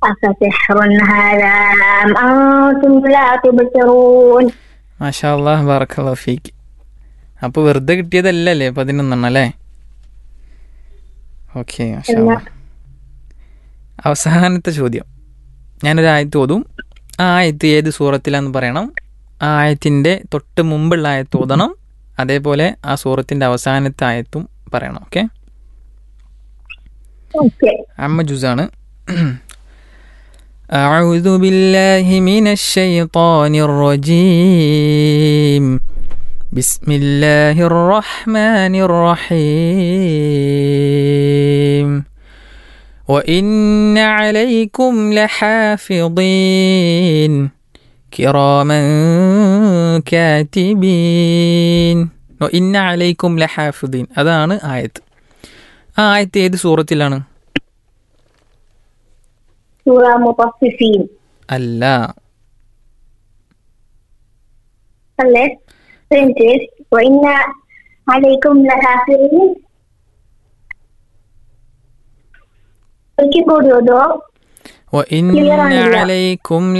أفسحر هذا أم أنتم لا تبصرون മാഷാ അള്ളാഹ് ബാറക്കല്ലാ ഫീക്ക് അപ്പോൾ വെറുതെ കിട്ടിയതല്ലല്ലേ പതിനൊന്നെണ്ണം അല്ലേ ഓക്കെ മാഷാ അള്ളാ. അവസാനത്തെ ചോദ്യം ഞാനൊരു ആയത്ത് ഓതും ആ ആയത്ത് ഏത് സൂറത്തിലാന്ന് പറയണം ആ ആയത്തിൻ്റെ തൊട്ട് മുമ്പുള്ള ആയത്ത് ഓതണം അതേപോലെ ആ സൂറത്തിൻ്റെ അവസാനത്തെ ആയത്തും പറയണം ഓക്കെ أوكي അമ്മ ജുസാണ് أعوذ بالله من الشيطان الرجيم بسم الله الرحمن الرحيم وإن عليكم لحافظين كراما كاتبين وإن عليكم لحافظين അതാണ് ആയത്ത് ആ ആയത്ത് ഏത് സൂറത്തിലാണ് سورة مطففين അല്ല അല്ലേ Princess, وإن عليكم لحافظين ഒരിക്കൽ കൂടി ഓതോ وإن Clear ആയില്ല. عليكم